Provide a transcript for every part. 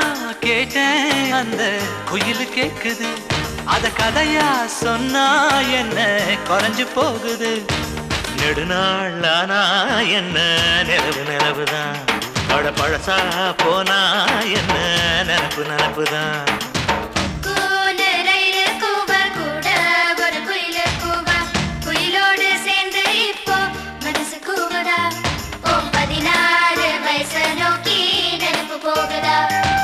கேட்டேன் அந்த குயில் கேக்குது அத கதையா சொன்னா என்ன குறைஞ்சு போகுது நெடுநாளானா என்ன நிலவு நிலவுதான் பழ பழசா போனா என்ன நினப்பு நினப்புதான் கூனு ரயிலு கூவ கூட ஒரு குயிலு கூவ. குயிலோடு சேர்ந்து இப்போ மனசு கூவுதா? உன் பதினாறு வயசை நோக்கி நினைப்பு போகுதா?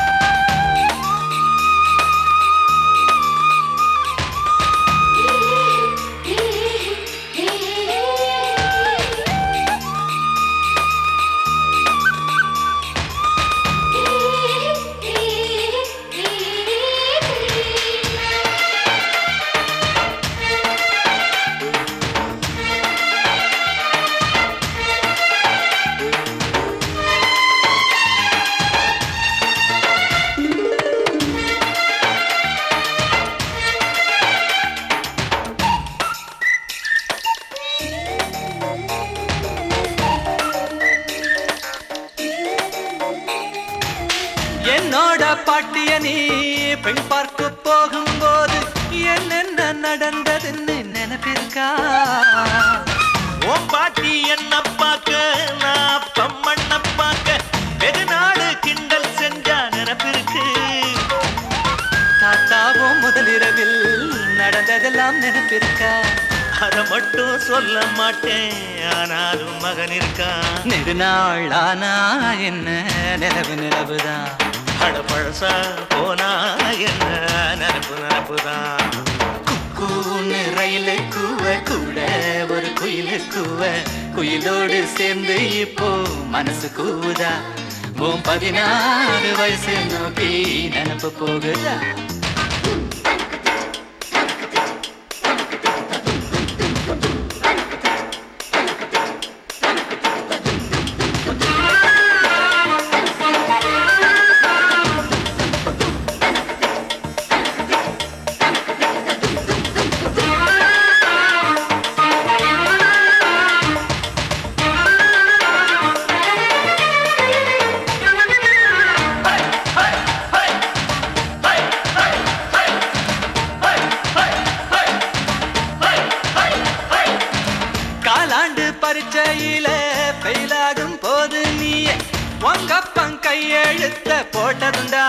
என்னோட பாட்டிய நீ பெண் பார்க்க போகும்போது என்னென்ன நடந்ததுன்னு நினைப்பிருக்கா உன் பாட்டி என்ன பார்க்க நான் பம்மண்ண பார்க்க வெகு நாடு கிண்டல் செஞ்சா நினப்பிருக்கு தாத்தாவும் முதலிரவில் நடந்ததெல்லாம் நினைப்பிருக்கா அதை மட்டும் சொல்ல மாட்டேன் ஆனாலும் மகன் இருக்கான் நெடுநாள் ஆனா என்ன நிலவு நிலவுதான் அட பழசா போனா என்ன நினப்பு நினப்புதான் கூன்னு ரயிலு கூவ கூட ஒரு குயிலு கூவ குயிலோடு சேர்ந்து இப்போ மனசு கூவுதா உன் பதினாறு வயசு நோக்கி நினப்பு போகுதா காலாண்டு பரீட்சையில ஃபெயிலாகும் போது நீ உங்கப்பன் கையெழுத்த போட்டதுண்டா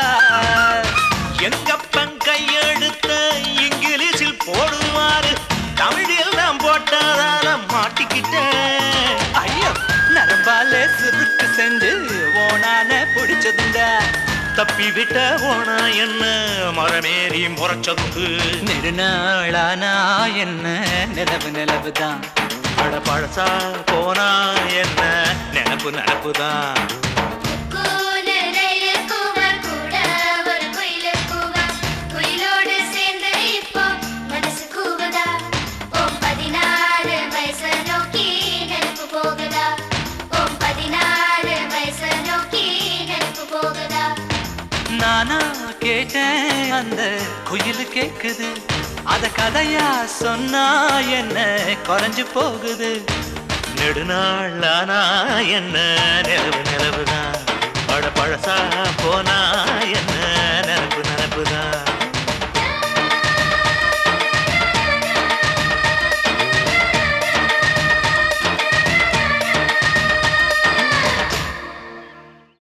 எங்கப்பன் கையெடுத்த இங்கிலீஷில் போடுவாரு தமிழில் நான் போட்டதால மாட்டிக்கிட்டேன் ஐயோ நரம்பாலே சுருக்கு செஞ்சு ஓனான பிடிச்சதுண்டா தப்பி விட்ட போனா என்ன மரமேறி முறைச்சதுண்டு நெடுநாளானா என்ன நிலவு நிலவுதான் அட பழசா போனா என்ன நினப்பு நினப்புதான் கூனு ரயிலு கூவ கூட ஒரு குயிலு கூவ. குயிலோடு சேர்ந்து இப்போ மனசு கூவுதா? உன் பதினாறு வயசை நோக்கி நினைப்பு போகுதா? உன் பதினாறு வயசை நோக்கி நினைப்பு போகுதா? நானா கேட்டேன் அந்த குயில் கேக்குது அத கதையா சொன்னா என்ன குறைஞ்சு போகுது நெடுநாளானா என்ன நிலவு நிலவுதான் பழ பழசா